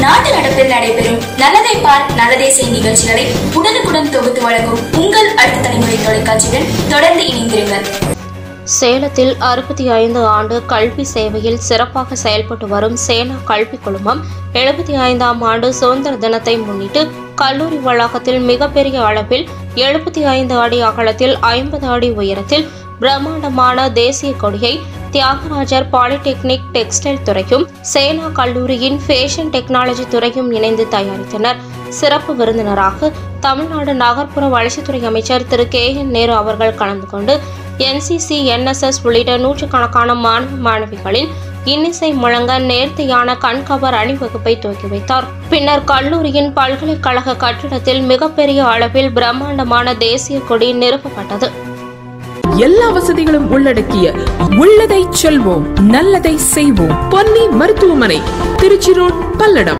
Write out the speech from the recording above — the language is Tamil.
நாட்டு நடப்பில் நடைபெறும் நல்லதை பார் நல்லதே செய் நிகழ்ச்சிகளை உடனுக்குடன் தொகுத்து வழங்கும் உங்கள் அடுத்த தலைமுறை தொலைக்காட்சியுடன் தொடர்ந்து இணைந்திருங்கள் சேலத்தில் அறுபத்தி ஐந்து ஆண்டு கல்வி சேவையில் சிறப்பாக செயல்பட்டு வரும் சேனா கல்வி குழுமம் எழுபத்தி ஐந்தாம் ஆண்டு சுதந்திர தினத்தை முன்னிட்டு கல்லூரி வளாகத்தில் மிகப்பெரிய அளவில் எழுபத்தி ஐந்து அடி அகலத்தில் ஐம்பது அடி உயரத்தில் பிரம்மாண்டமான தேசிய கொடியை தியாகராஜர் பாலிடெக்னிக் டெக்ஸ்டைல் துறையும் சேனா கல்லூரியின் ஃபேஷன் டெக்னாலஜி துறையும் இணைந்து தயாரித்தனர் சிறப்பு விருந்தினராக தமிழ்நாடு நகர்ப்புற வளர்ச்சித்துறை அமைச்சர் திரு கே என் நேரு அவர்கள் கலந்து கொண்டு என்சிசி என்எஸ்எஸ் உள்ளிட்ட நூற்றுக்கணக்கான மாணவ மாணவிகளின் இன்னிசை முழங்க நேர்த்தியான கண்கவர் அணிவகுப்பை துவக்கி வைத்தார் பின்னர் கல்லூரியின் பல்கலைக்கழக கட்டிடத்தில் மிகப்பெரிய அளவில் பிரம்மாண்டமான தேசிய கொடி நிறுவப்பட்டது எல்லா வசதிகளும் உள்ளடக்கிய உள்ளதை செல்வோம் நல்லதை செய்வோம் பொன்னி மருத்துவமனை திருச்சி ரோட் பல்லடம்